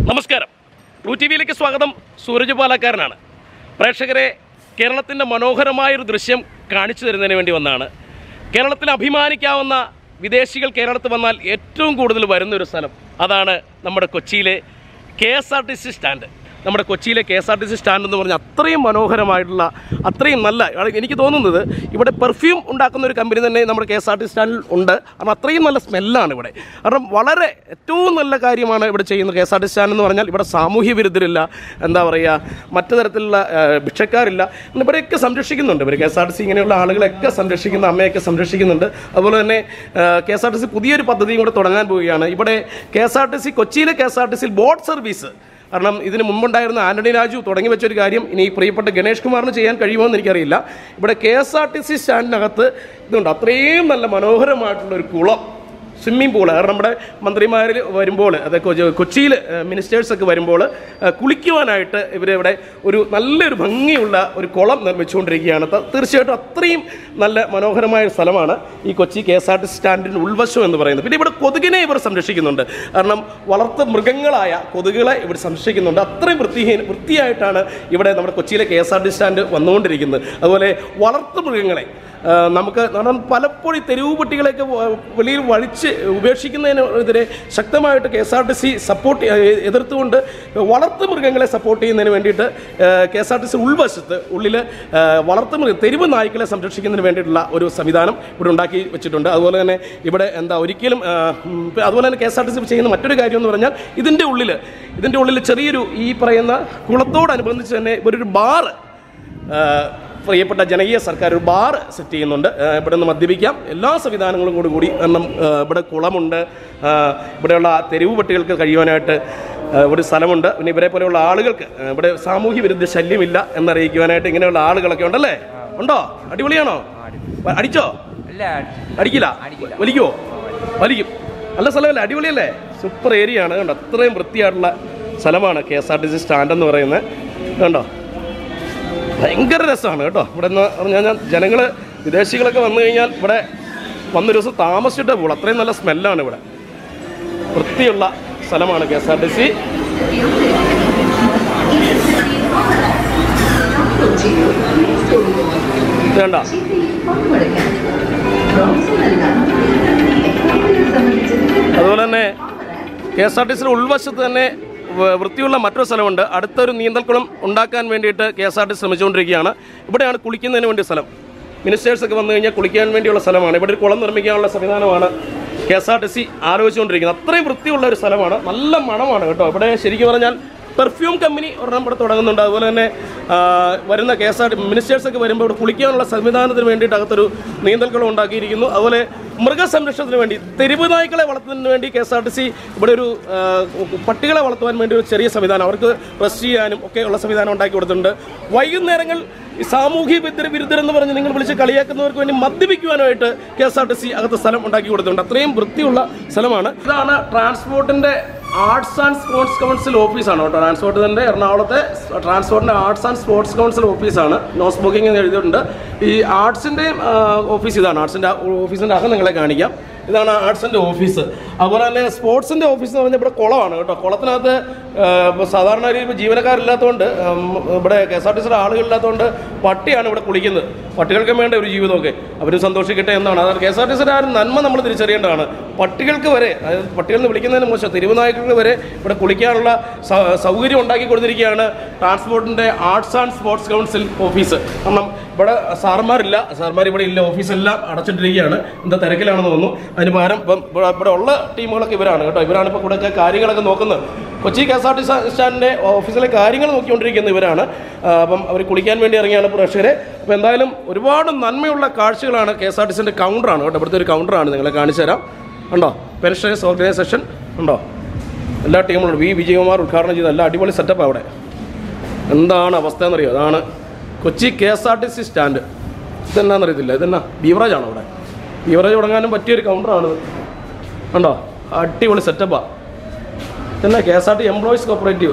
നമസ്കാരം true T വിയിലേക്ക് സ്വാഗതം സൂരജ് പാലക്കാരനാണ് പ്രേക്ഷകരെ കേരളത്തിൻ്റെ മനോഹരമായൊരു ദൃശ്യം കാണിച്ചു തരുന്നതിന് വേണ്ടി വന്നതാണ് കേരളത്തിൽ അഭിമാനിക്കാവുന്ന വിദേശികൾ കേരളത്തിൽ വന്നാൽ ഏറ്റവും കൂടുതൽ വരുന്ന ഒരു സ്ഥലം അതാണ് നമ്മുടെ കൊച്ചിയിലെ K S R T C stand നമ്മുടെ കൊച്ചിയിലെ K S R T C stand എന്ന് പറഞ്ഞാൽ അത്രയും മനോഹരമായിട്ടുള്ള അത്രയും നല്ല ആണ് എനിക്ക് തോന്നുന്നത് ഇവിടെ പെർഫ്യൂം ഉണ്ടാക്കുന്ന ഒരു കമ്പനി തന്നെ നമ്മുടെ കെ എസ് ആർ ടി സ്റ്റാൻഡിൽ ഉണ്ട് കാരണം അത്രയും നല്ല സ്മെല്ലാണ് ഇവിടെ കാരണം വളരെ ഏറ്റവും നല്ല കാര്യമാണ് ഇവിടെ ചെയ്യുന്നത് K S R T stand എന്ന് പറഞ്ഞാൽ ഇവിടെ സാമൂഹ്യ വിരുദ്ധരില്ല എന്താ പറയുക മറ്റു തരത്തിലുള്ള ആ, ഭിക്ഷക്കാരില്ല ഇന്ന് ഇവരെയൊക്കെ സംരക്ഷിക്കുന്നുണ്ട് ഇവർ K S R T C ഇങ്ങനെയുള്ള ആളുകളെയൊക്കെ സംരക്ഷിക്കുന്ന അമ്മയൊക്കെ സംരക്ഷിക്കുന്നുണ്ട് അതുപോലെ തന്നെ K S R T C പുതിയൊരു പദ്ധതിയും കൂടെ തുടങ്ങാൻ പോവുകയാണ് ഇവിടെ K S R T C കൊച്ചിയിലെ കെ എസ് ആർ ടി സിയിൽ ബോട്ട് സർവീസ് കാരണം ഇതിന് മുമ്പുണ്ടായിരുന്ന ആന്റണി രാജു തുടങ്ങി വെച്ചൊരു കാര്യം ഇനി ഈ പ്രിയപ്പെട്ട ഗണേഷ് കുമാറിന് ചെയ്യാൻ കഴിയുമോ എന്ന് എനിക്കറിയില്ല ഇവിടെ K S R T C സ്റ്റാൻഡിനകത്ത് ഇതുണ്ട് അത്രയും നല്ല മനോഹരമായിട്ടുള്ള ഒരു കുളം സ്വിമ്മിംഗ് പൂള് കാരണം നമ്മുടെ മന്ത്രിമാരിൽ വരുമ്പോൾ അത് കൊച്ചിയിൽ മിനിസ്റ്റേഴ്സൊക്കെ വരുമ്പോൾ ഏഹ്, കുളിക്കുവാനായിട്ട് ഇവരിവിടെ ഒരു നല്ലൊരു ഭംഗിയുള്ള ഒരു കുളം നിർമ്മിച്ചുകൊണ്ടിരിക്കുകയാണ് ത- തീർച്ചയായിട്ടും അത്രയും നല്ല മനോഹരമായ ഒരു സ്ഥലമാണ് ഈ Kochi K S R T C സ്റ്റാൻഡിൻ്റെ ഉൾവശം എന്ന് പറയുന്നത് പിന്നെ ഇവിടെ കൊതുകിനെ ഇവർ സംരക്ഷിക്കുന്നുണ്ട് കാരണം വളർത്ത മൃഗങ്ങളായ കൊതുകുകളെ ഇവർ സംരക്ഷിക്കുന്നുണ്ട് അത്രയും വൃത്തിഹീന വൃത്തിയായിട്ടാണ് ഇവിടെ നമ്മുടെ കൊച്ചിയിലെ K S R T stand വന്നുകൊണ്ടിരിക്കുന്നത് അതുപോലെ വളർത്തു മൃഗങ്ങളെ ആ, നമുക്ക് കാരണം പലപ്പോഴും ഈ തെരുവ് പട്ടികളെയൊക്കെ വ- വെളിയിൽ വഴിച്ച് ഉപേക്ഷിക്കുന്നതിനെതിരെ ശക്തമായിട്ട് K S R T C support എതിർത്തുകൊണ്ട് വളർത്തു മൃഗങ്ങളെ സപ്പോർട്ട് ചെയ്യുന്നതിന് വേണ്ടിയിട്ട് K S R T C ഉൾവശത്ത് ഉള്ളിൽ വളർത്തു മൃഗ തെരുവ് നായ്ക്കളെ സംരക്ഷിക്കുന്നതിന് വേണ്ടിയിട്ടുള്ള ഒരു സംവിധാനം ഇവിടെ ഉണ്ടാക്കി വെച്ചിട്ടുണ്ട് അതുപോലെ തന്നെ ഇവിടെ എന്താ ഒരിക്കലും ആ, ഉം, അതുപോലെ തന്നെ K S R T C ചെയ്യുന്ന മറ്റൊരു കാര്യം എന്ന് പറഞ്ഞാൽ ഇതിൻ്റെ ഉള്ളിൽ ഇതിൻ്റെ ഉള്ളിൽ ചെറിയൊരു ഈ പറയുന്ന കുളത്തോടനുബന്ധിച്ച് തന്നെ ഇവരൊരു ബാറ് പ്രിയപ്പെട്ട ജനകീയ സർക്കാർ ഒരു ബാർ സെറ്റ് ചെയ്യുന്നുണ്ട് ആ, ഇവിടെ നിന്ന് മദ്യപിക്കാം എല്ലാ സംവിധാനങ്ങളും കൂടി കൂടി കാരണം ആ, ഇവിടെ കുളമുണ്ട് ആ, ഇവിടെയുള്ള തെരുവ് പട്ടികൾക്ക് കഴിയുവാനായിട്ട് ആ, ഒരു സ്ഥലമുണ്ട് പിന്നെ ഇവരെ പോലെയുള്ള ആളുകൾക്ക് ആ, ഇവിടെ സാമൂഹ്യ വിരുദ്ധ ശല്യമില്ല എന്നറിയിക്കുവാനായിട്ട് ഇങ്ങനെയുള്ള ആളുകളൊക്കെ ഉണ്ടല്ലേ ഉണ്ടോ അടിപൊളിയാണോ വ- അടിച്ചോ ഇല്ല അടിക്കില്ല വലിക്കുവോ വലിക്കും നല്ല സ്ഥലമല്ലേ അടിപൊളിയല്ലേ സൂപ്പർ ഏരിയ ആണ് കണ്ടോ അത്രയും വൃത്തിയായിട്ടുള്ള സ്ഥലമാണ് K S R T C stand എന്ന് പറയുന്നത് കണ്ടോ ഭയങ്കര രസമാണ് കേട്ടോ ഇവിടെ നിന്ന് പറഞ്ഞാൽ ജനങ്ങൾ വിദേശികളൊക്കെ വന്നു കഴിഞ്ഞാൽ ഇവിടെ വന്നൊരു ദിവസം താമസിച്ചിട്ടേ പോകുള്ളൂ അത്രയും നല്ല സ്മെല്ലാണ് ഇവിടെ വൃത്തിയുള്ള സ്ഥലമാണ് K S R T C വേണ്ട അതുപോലെ തന്നെ കെ എസ് ആർ ടി സിയുടെ ഉൾവശത്ത് തന്നെ വ- വൃത്തിയുള്ള മറ്റൊരു സ്ഥലമുണ്ട് അടുത്തൊരു നീന്തൽക്കുളം ഉണ്ടാക്കാൻ വേണ്ടിയിട്ട് കെ എസ് ആർ ടി ശ്രമിച്ചുകൊണ്ടിരിക്കുകയാണ് ഇവിടെയാണ് കുളിക്കുന്നതിന് വേണ്ടി സ്ഥലം മിനിസ്റ്റേഴ്സ് ഒക്കെ വന്നു കഴിഞ്ഞാൽ കുളിക്കാൻ വേണ്ടിയുള്ള സ്ഥലമാണ് ഇവിടെ ഒരു കുളം നിർമ്മിക്കാനുള്ള സംവിധാനമാണ് K S R T C ആലോചിച്ചുകൊണ്ടിരിക്കുന്നത് അത്രയും വൃത്തിയുള്ള ഒരു സ്ഥലമാണ് നല്ല മണമാണ് കേട്ടോ ഇവിടെ ശരിക്കും പറഞ്ഞാൽ പെർഫ്യൂം കമ്പനി ഒരെണ്ണം ഇവിടെ തുടങ്ങുന്നുണ്ട് അതുപോലെ തന്നെ ആ, വരുന്ന കെ എസ് ആർ ടി മിനിസ്റ്റേഴ്സൊക്കെ വരുമ്പോൾ ഇവിടെ കുളിക്കാനുള്ള സംവിധാനത്തിന് വേണ്ടിയിട്ട് അകത്തൊരു നീന്തൽക്കുളം ഉണ്ടാക്കിയിരിക്കുന്നു അതുപോലെ മൃഗസംരക്ഷണത്തിന് വേണ്ടി തെരുവ് നായ്ക്കളെ വളർത്തുന്നതിന് വേണ്ടി K S R T C ഇവിടെ ഒരു ആ, പട്ടികളെ വളർത്തുവാൻ വേണ്ടി ഒരു ചെറിയ സംവിധാനം അവർക്ക് റെസ്റ്റ് ചെയ്യാനും ഒക്കെ ഉള്ള സംവിധാനം ഉണ്ടാക്കി കൊടുത്തിട്ടുണ്ട് വൈകുന്നേരങ്ങൾ ഈ സാമൂഹ്യ വിരുദ്ധ വിരുദ്ധരെന്ന് പറഞ്ഞ് നിങ്ങൾ വിളിച്ച് കളിയാക്കുന്നവർക്ക് വേണ്ടി മദ്യപിക്കുവാനായിട്ട് K S R T C അകത്ത് സ്ഥലം ഉണ്ടാക്കി കൊടുത്തിട്ടുണ്ട് അത്രയും വൃത്തിയുള്ള സ്ഥലമാണ് ഇതാണ് ട്രാൻസ്പോർട്ടിന്റെ ആർട്സ് ആൻഡ് സ്പോർട്സ് കൗൺസിൽ ഓഫീസാണ് കേട്ടോ ട്രാൻസ്പോർട്ടിന്റെ എറണാകുളത്തെ ട്രാൻസ്പോർട്ടിന്റെ ആർട്സ് ആൻഡ് സ്പോർട്സ് കൗൺസിൽ ഓഫീസാണ് നോ സ്മോക്കിംഗ് എന്ന് എഴുതിയിട്ടുണ്ട് ഈ ആർട്സിന്റെയും ഓഫീസ് ഇതാണ് ആർട്സിന്റെ ഓഫീസിന്റെ അകം നിങ്ങളെ കാണിക്കാം ഇതാണ് ആർട്സിന്റെ ഓഫീസ് അതുപോലെ തന്നെ സ്പോർട്സിന്റെ ഓഫീസ് എന്ന് പറഞ്ഞാൽ ഇവിടെ കുളമാണ് കേട്ടോ കുളത്തിനകത്ത് ആ, ഇപ്പൊ സാധാരണ ഒരു ഇപ്പൊ ജീവനക്കാരില്ലാത്തതുകൊണ്ട് ഉം, ഇവിടെ കെ എസ് ആർ ടി സിയുടെ ആളുകളില്ലാത്തതുകൊണ്ട് പട്ടിയാണ് ഇവിടെ കുളിക്കുന്നത് പട്ടികൾക്കും വേണ്ട ഒരു ജീവിതമൊക്കെ അവർ സന്തോഷിക്കട്ടെ എന്നാണ് അതായത് കെ എസ് ആർ ടി സിയുടെ ആ ഒരു നന്മ നമ്മൾ തിരിച്ചറിയേണ്ടതാണ് പട്ടികൾക്ക് വരെ അതായത് പട്ടികൾ എന്ന് വിളിക്കുന്നതിന് മോശം തെരുവുനായ്ക്കൾക്ക് വരെ ഇവിടെ കുളിക്കാനുള്ള സ- സൗകര്യം ഉണ്ടാക്കി കൊടുത്തിരിക്കുകയാണ് ട്രാൻസ്പോർട്ടിൻ്റെ arts and sports council office കാരണം ഇവിടെ സാർമാരില്ല സാർമാർ ഇവിടെ ഇല്ല ഓഫീസെല്ലാം അടച്ചിട്ടിരിക്കുകയാണ് എന്താ തിരക്കിലാണെന്ന് തോന്നുന്നു അതിന് പകരം ഇപ്പം ഇവിടെ ഇവിടെ ഉള്ള ടീമുകളൊക്കെ ഇവരാണ് കേട്ടോ ഇവരാണ് ഇപ്പോൾ ഇവിടെയൊക്കെ കാര്യങ്ങളൊക്കെ നോക്കുന്നത് Kochi K S R T സ്റ്റാൻഡിൻ്റെ ഓഫീസിലെ കാര്യങ്ങൾ നോക്കിക്കൊണ്ടിരിക്കുന്ന ഇവരാണ് ആ, അപ്പം അവർ കുളിക്കാൻ വേണ്ടി ഇറങ്ങിയാണ് പ്രേക്ഷകരെ അപ്പോൾ എന്തായാലും ഒരുപാട് നന്മയുള്ള കാഴ്ചകളാണ് കെ എസ് ആർ ടി സിൻ്റെ കൗണ്ടറാണ് കേട്ടോ ഇവിടുത്തെ ഒരു കൗണ്ടറാണ് നിങ്ങളെ കാണിച്ചു തരാം ഉണ്ടോ പെൻഷനേഴ്സ് ഓർഗനൈസേഷൻ ഉണ്ടോ എല്ലാ ടീമുകളും വി വിജയകുമാർ ഉദ്ഘാടനം ചെയ്ത എല്ലാ അടിപൊളി സെറ്റപ്പാണ് അവിടെ എന്താണ് അവസ്ഥ എന്നറിയോ അതാണ് Kochi K S R T C stand ഇതെന്നാന്നറിയത്തില്ല ഇതെന്നാ ബീവറേജ് ആണോ അവിടെ ബീവറേജ് തുടങ്ങാനും പറ്റിയൊരു കൗണ്ടറാണ് കണ്ടോ അടിപൊളി സെറ്റപ്പാ ഇതെന്നാ K S R T employees cooperative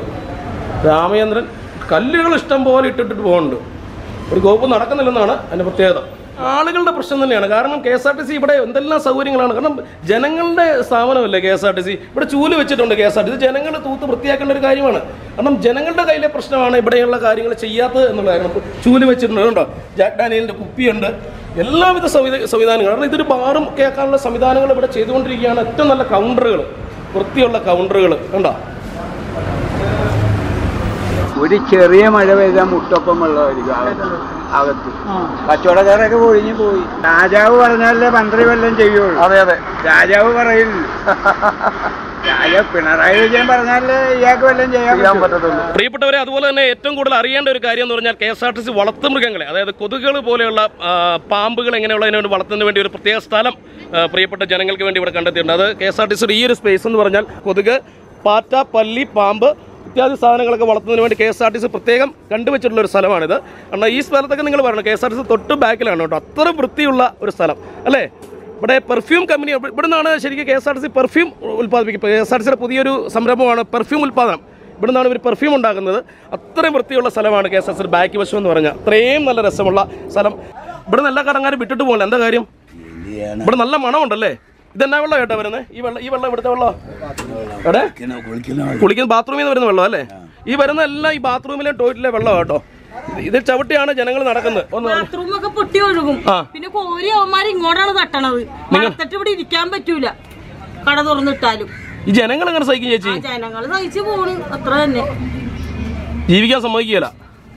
Ramachandran കല്ലുകൾ ഇഷ്ടം പോലെ ഇട്ടിട്ട് പോകുന്നുണ്ട് ഒരു കോപ്പ് നടക്കുന്നില്ലെന്നാണ് അതിൻ്റെ പ്രത്യേകത ആളുകളുടെ പ്രശ്നം തന്നെയാണ് കാരണം K S R T C ഇവിടെ എന്തെല്ലാം സൗകര്യങ്ങളാണ് കാരണം ജനങ്ങളുടെ സ്ഥാപനമല്ലേ K S R T C ഇവിടെ ചൂല് വെച്ചിട്ടുണ്ട് K S R T C ജനങ്ങൾ തൂത്ത് വൃത്തിയാക്കേണ്ട ഒരു കാര്യമാണ് കാരണം ജനങ്ങളുടെ കയ്യിലെ പ്രശ്നമാണ് ഇവിടെയുള്ള കാര്യങ്ങൾ ചെയ്യാത്തത് എന്നുള്ള കാര്യം ഇപ്പോൾ ചൂല് വെച്ചിട്ടുണ്ട് കണ്ടോ ജാക്ക് ഡാനിയലിൻ്റെ കുപ്പിയുണ്ട് എല്ലാവിധ സംവിധ സംവിധാനങ്ങൾ കാരണം ഇതൊരു ബാറും കേൾക്കാനുള്ള സംവിധാനങ്ങൾ ഇവിടെ ചെയ്തുകൊണ്ടിരിക്കുകയാണ് ഏറ്റവും നല്ല കൗണ്ടറുകൾ വൃത്തിയുള്ള കൗണ്ടറുകൾ കണ്ടോ ഒരു ചെറിയ മഴ പെയ്താൽ മുട്ടൊപ്പം വെള്ളമായിരിക്കും അകത്ത് അകത്ത് കച്ചവടക്കാരൊക്കെ ഒഴിഞ്ഞു പോയി രാജാവ് പറഞ്ഞാലേ മന്ത്രി വല്ലതും ചെയ്യുള്ളൂ അതെ അതെ രാജാവ് പറയില്ല രാജാവ് പിണറായി വിജയൻ പറഞ്ഞാലേ ഇയാൾക്ക് വല്ലതും ചെയ്യാൻ പറ്റത്തുള്ളൂ പ്രിയപ്പെട്ടവരെ അതുപോലെ തന്നെ ഏറ്റവും കൂടുതൽ അറിയേണ്ട ഒരു കാര്യം എന്ന് പറഞ്ഞാൽ K S R T C വളർത്തുമൃഗങ്ങളെ അതായത് കൊതുകുകൾ പോലെയുള്ള ആ, പാമ്പുകൾ എങ്ങനെയുള്ളതിന് വേണ്ടി വളർത്തുന്നതിന് വേണ്ടി ഒരു പ്രത്യേക സ്ഥലം ആ, പ്രിയപ്പെട്ട ജനങ്ങൾക്ക് വേണ്ടി ഇവിടെ കണ്ടെത്തിയിട്ടുണ്ട് അത് കെ എസ് ആർ ടി സിയുടെ ഈ ഒരു സ്പേസ് എന്ന് പറഞ്ഞാൽ കൊതുക് പാറ്റ പല്ലി പാമ്പ് ഇത്യാദി സാധനങ്ങളൊക്കെ വളർത്തുന്നതിന് വേണ്ടി K S R T C പ്രത്യേകം കണ്ടുവച്ചിട്ടുള്ള ഒരു സ്ഥലമാണിത് കാരണം ഈ സ്ഥലത്തൊക്കെ നിങ്ങൾ പറയണം K S R T C തൊട്ട് ബാക്കിലാണ് കേട്ടോ അത്ര വൃത്തിയുള്ള ഒരു സ്ഥലം അല്ലേ ഇവിടെ പെർഫ്യൂം കമ്പനി ഇവിടെ നിന്നാണ് ശരിക്കും K S R T C perfume ഉൽപ്പാദിപ്പിക്കുന്നത് കെ എസ് ആർ ടി സിയുടെ പുതിയൊരു സംരംഭമാണ് പെർഫ്യൂം ഉൽപ്പാദനം ഇവിടെ നിന്നാണ് ഇവർ പെർഫ്യൂം ഉണ്ടാക്കുന്നത് അത്രയും വൃത്തിയുള്ള സ്ഥലമാണ് K S R C back വശം എന്ന് പറഞ്ഞാൽ അത്രയും നല്ല രസമുള്ള സ്ഥലം ഇവിടെ നിന്ന് എല്ലാ കടങ്ങാരും വിട്ടിട്ട് പോകില്ല എന്താ കാര്യം ഇവിടെ നല്ല മണമുണ്ടല്ലേ ഇതെന്നാ വെള്ളം കേട്ടോ വരുന്നത് ഈ വെള്ളം ഈ വെള്ളം ഇവിടുത്തെ വെള്ളം എവിടെ കുളിക്കുന്ന ബാത്റൂമിൽ നിന്ന് വരുന്ന വെള്ളം അല്ലേ ഈ വരുന്ന എല്ലാം ഈ ബാത്റൂമിലെ ടോയ്ലറ്റിലെ വെള്ളം കേട്ടോ ഇത് ചവിട്ടിയാണ് ജനങ്ങൾ നടക്കുന്നത് ഒന്ന് പറഞ്ഞേ. ബാത്റൂം ഒക്കെ പൊട്ടി ഒഴുകും ആ. പിന്നെ കോരി അവന്മാർ ഇങ്ങോട്ടാണ് തട്ടണത് മണത്തിട്ട് ഇവിടെ ഇരിക്കാൻ പറ്റൂല കട തുറന്നിട്ടാലും ഈ ജനങ്ങൾ എങ്ങനെ സഹിക്കും ചേച്ചി ആ ജനങ്ങള് സഹിച്ചു പോണ് അത്ര തന്നെ ജീവിക്കാൻ സമ്മതിക്കുകയില്ല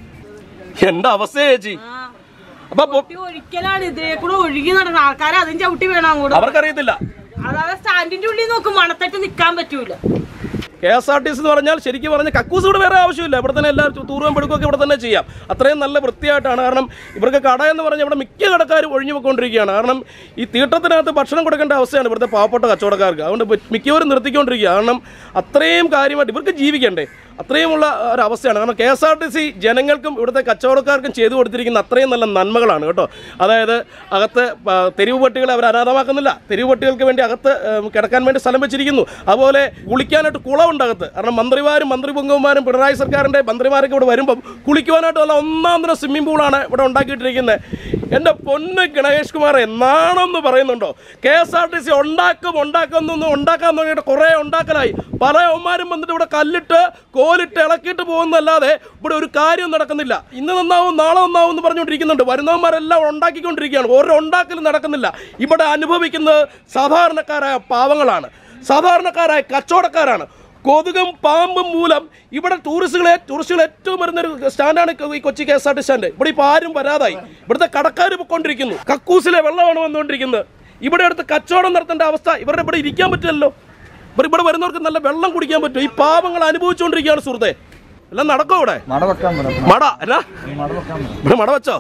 എന്റെ അവസ്ഥ ചേച്ചി ആ. അപ്പൊ പൊ- പൊട്ടി ഒഴിക്കലാണ് ഇതിലെ കൂടെ ഒഴുകി നടന്ന ആൾക്കാരെ അതും ചവിട്ടി വേണം അങ്ങോട്ട് അവർക്കറിയത്തില്ല അതായത് സ്റ്റാൻഡിന്റെ ഉള്ളിൽ നോക്കും മണത്തിട്ട് നിക്കാൻ പറ്റൂല K S R T C എന്ന് പറഞ്ഞാൽ ശരിക്കും പറഞ്ഞാൽ കക്കൂസ് ഇവിടെ വേറെ ആവശ്യമില്ല ഇവിടെ തന്നെ എല്ലാവരും തൂറും പെടുക്കൊക്കെ ഇവിടെ തന്നെ ചെയ്യാം അത്രയും നല്ല വൃത്തിയായിട്ടാണ് കാരണം ഇവർക്ക് കട എന്ന് പറഞ്ഞാൽ ഇവിടെ മിക്ക കടക്കാരും ഒഴിഞ്ഞു പോയിക്കൊണ്ടിരിക്കുകയാണ് കാരണം ഈ തീട്ടത്തിനകത്ത് ഭക്ഷണം കൊടുക്കേണ്ട അവസ്ഥയാണ് ഇവിടുത്തെ പാവപ്പെട്ട കച്ചവടക്കാർക്ക് അതുകൊണ്ട് മി- മിക്കവരും നിർത്തിക്കൊണ്ടിരിക്കുക കാരണം അത്രയും കാര്യമായിട്ട് ഇവർക്ക് ജീവിക്കണ്ടേ അത്രയുമുള്ള ഒരു അവസ്ഥയാണ് കാരണം K S R T C ജനങ്ങൾക്കും ഇവിടുത്തെ കച്ചവടക്കാർക്കും ചെയ്തു കൊടുത്തിരിക്കുന്ന അത്രയും നല്ല നന്മകളാണ് കേട്ടോ അതായത് അകത്ത് പ- തെരുവ് പട്ടികളെ അവർ അനാഥമാക്കുന്നില്ല തെരുവ് പട്ടികൾക്ക് വേണ്ടി അകത്ത് ഏം, കിടക്കാൻ വേണ്ടി സ്ഥലം വെച്ചിരിക്കുന്നു അതുപോലെ കുളിക്കാനായിട്ട് കുളമുണ്ട് അകത്ത് കാരണം മന്ത്രിമാരും മന്ത്രി പൊങ്കന്മാരും പിണറായി സർക്കാരിൻ്റെ മന്ത്രിമാരൊക്കെ ഇവിടെ വരുമ്പം കുളിക്കുവാനായിട്ടുള്ള ഒന്നാം തരം സ്വിമ്മിംഗ് പൂളാണ് ഇവിടെ ഉണ്ടാക്കിയിട്ടിരിക്കുന്നത് എൻ്റെ പൊന്ന് ഗണേഷ് കുമാർ എന്നാണെന്ന് പറയുന്നുണ്ടോ K S R T C ഉണ്ടാക്കും ഉണ്ടാക്കുന്നൊന്നും ഉണ്ടാക്കാൻ തുടങ്ങിയിട്ട് കുറേ ഉണ്ടാക്കലായി പല ഒമാരും വന്നിട്ട് ഇവിടെ കല്ലിട്ട് കോലിട്ട് ഇളക്കിയിട്ട് പോകുന്നതല്ലാതെ ഇവിടെ ഒരു കാര്യം നടക്കുന്നില്ല ഇന്ന് നന്നാവും നാളെ നന്നാവും എന്ന് പറഞ്ഞുകൊണ്ടിരിക്കുന്നുണ്ട് വരുന്നവന്മാരെല്ലാം ഉണ്ടാക്കിക്കൊണ്ടിരിക്കുകയാണ് ഓരോ ഉണ്ടാക്കലും നടക്കുന്നില്ല ഇവിടെ അനുഭവിക്കുന്നത് സാധാരണക്കാരായ പാവങ്ങളാണ് സാധാരണക്കാരായ കച്ചവടക്കാരാണ് കൊതുകും പാമ്പും മൂലം ഇവിടെ ടൂറിസ്റ്റുകളെ ടൂറിസ്റ്റുകൾ ഏറ്റവും വരുന്നൊരു സ്റ്റാൻഡാണ് ഈ Kochi K S R T stand ഇവിടെ ഇപ്പോൾ ആരും വരാതായി ഇവിടുത്തെ കടക്കാർ പൊയ്ക്കൊണ്ടിരിക്കുന്നു കക്കൂസിലെ വെള്ളമാണ് വന്നുകൊണ്ടിരിക്കുന്നത് ഇവിടെ അടുത്ത് കച്ചവടം നടത്തേണ്ട അവസ്ഥ ഇവരുടെ ഇവിടെ ഇരിക്കാൻ പറ്റില്ലല്ലോ ഇവർ ഇവിടെ വരുന്നവർക്ക് നല്ല വെള്ളം കുടിക്കാൻ പറ്റും ഈ പാവങ്ങൾ അനുഭവിച്ചുകൊണ്ടിരിക്കുകയാണ് സുഹൃത്തെ എല്ലാം നടക്കോ ഇവിടെ മട വെക്കാൻ പറ്റും മട അല്ല മട വെക്കാൻ ഇവിടെ മട വെച്ചോ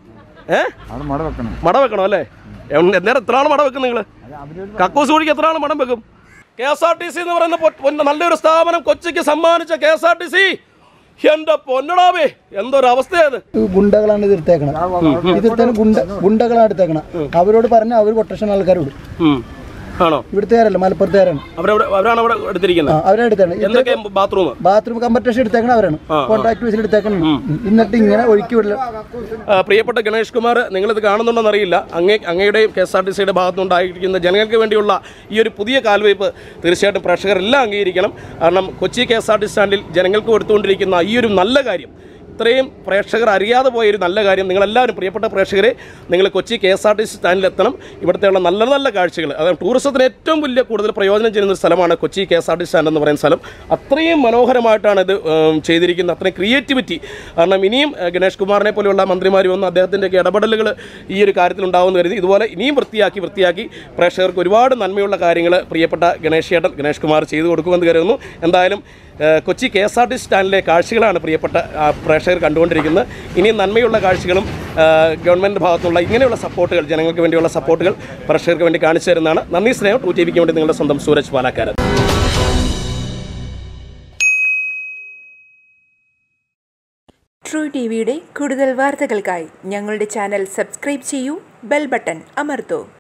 ഏ അത് മട വെക്കണം മട വെക്കണോ അല്ലേ എന്നേരം എത്ര ആൾ മട വെക്കും നിങ്ങൾ കക്കൂസ് കുഴിക്ക് എത്ര ആൾ മടം വെക്കും K S R T C എന്ന് പറയുന്ന പൊ- പൊന്ന നല്ലൊരു സ്ഥാപനം കൊച്ചിക്ക് സമ്മാനിച്ച K S R T C എന്റെ പൊന്നടാവേ എന്തൊരു അവസ്ഥയത് ഗുണ്ടകളാണ് ഇത് എടുത്തേക്കണത് ഇത് എടുത്തേക്കണ ഗുണ്ട ഗുണ്ടകളാണ് എടുത്തേക്കണ അവരോട് പറഞ്ഞ അവർ കൊട്ടേഷൻ ആൾക്കാർ വിടും ആണോ ഇവിടുത്തുകാരല്ല മലപ്പുറത്തുകാരാണ് അവരവിടെ അവരാണ് അവിടെ ആ, എടുത്തിരിക്കുന്നത് അവരെ എടുത്തേക്കണ എന്തൊക്കെ ബാത്റൂം ബാത്റൂം കമ്പറ്റേഷൻ എടുത്തേക്കണ അവരാണ് കോൺട്രാക്ട് ബേസിൽ എടുത്തേക്കണം എന്നിട്ട് ഇങ്ങനെ ഒഴുക്കി വിടില്ല പ്രിയപ്പെട്ട ഗണേഷ് കുമാർ നിങ്ങളിത് കാണുന്നുണ്ടെന്ന് അറിയില്ല അങ്ങേ അങ്ങയുടെയും കെ എസ് ആർ ടി സിയുടെ ഭാഗത്തുനിന്നുണ്ടായിരിക്കുന്ന ജനങ്ങൾക്ക് വേണ്ടിയുള്ള ഈ ഒരു പുതിയ കാൽവയ്പ് തീർച്ചയായിട്ടും പ്രേക്ഷകരെല്ലാം അംഗീകരിക്കണം കാരണം Kochi K S R T സ്റ്റാൻഡിൽ ജനങ്ങൾക്ക് കൊടുത്തുകൊണ്ടിരിക്കുന്ന ഈ ഒരു നല്ല കാര്യം ഇത്രയും പ്രേക്ഷകർ അറിയാതെ പോയ ഒരു നല്ല കാര്യം നിങ്ങളെല്ലാവരും പ്രിയപ്പെട്ട പ്രേക്ഷകരെ നിങ്ങൾ Kochi K S R T C സ്റ്റാൻഡിലെത്തണം ഇവിടുത്തെയുള്ള നല്ല നല്ല കാഴ്ചകൾ അതായത് ടൂറിസത്തിന് ഏറ്റവും വലിയ കൂടുതൽ പ്രയോജനം ചെയ്യുന്ന ഒരു സ്ഥലമാണ് Kochi K S R T stand എന്ന് പറയുന്ന സ്ഥലം അത്രയും മനോഹരമായിട്ടാണ് ഇത് ഉം, ചെയ്തിരിക്കുന്നത് അത്രയും ക്രിയേറ്റിവിറ്റി കാരണം ഇനിയും ഏഹ്, ഗണേഷ് കുമാറിനെ പോലെയുള്ള മന്ത്രിമാർ വന്ന് അദ്ദേഹത്തിൻ്റെയൊക്കെ ഇടപെടലുകൾ ഈ ഒരു കാര്യത്തിൽ ഉണ്ടാവുമെന്ന് കരുതി ഇതുപോലെ ഇനിയും വൃത്തിയാക്കി വൃത്തിയാക്കി പ്രേക്ഷകർക്ക് ഒരുപാട് നന്മയുള്ള കാര്യങ്ങൾ പ്രിയപ്പെട്ട ഗണേഷ് ചേട്ടൻ ഗണേഷ് കുമാർ ചെയ്തു കൊടുക്കുമെന്ന് കരുതുന്നു എന്തായാലും ഏഹ്, Kochi K S R T സ്റ്റാൻഡിലെ കാഴ്ചകളാണ് പ്രിയപ്പെട്ട ആ, പ്രേക്ഷകർ കണ്ടുകൊണ്ടിരിക്കുന്നത് ഇനിയും നന്മയുള്ള കാഴ്ചകളും ഏഹ്, ഗവൺമെൻറ് ഭാഗത്തുള്ള ഇങ്ങനെയുള്ള സപ്പോർട്ടുകൾ ജനങ്ങൾക്ക് വേണ്ടിയുള്ള സപ്പോർട്ടുകൾ പ്രേക്ഷകർക്ക് വേണ്ടി കാണിച്ചു തരുന്നതാണ് നന്ദി സ്നേഹം ടു ടി വിക്ക് വേണ്ടി നിങ്ങളുടെ സ്വന്തം സൂരജ് പാലാക്കാരൻ ട്രൂ ടി വിയുടെ കൂടുതൽ വാർത്തകൾക്കായി ഞങ്ങളുടെ ചാനൽ സബ്സ്ക്രൈബ് ചെയ്യൂ ബെൽ ബട്ടൺ അമർത്തൂ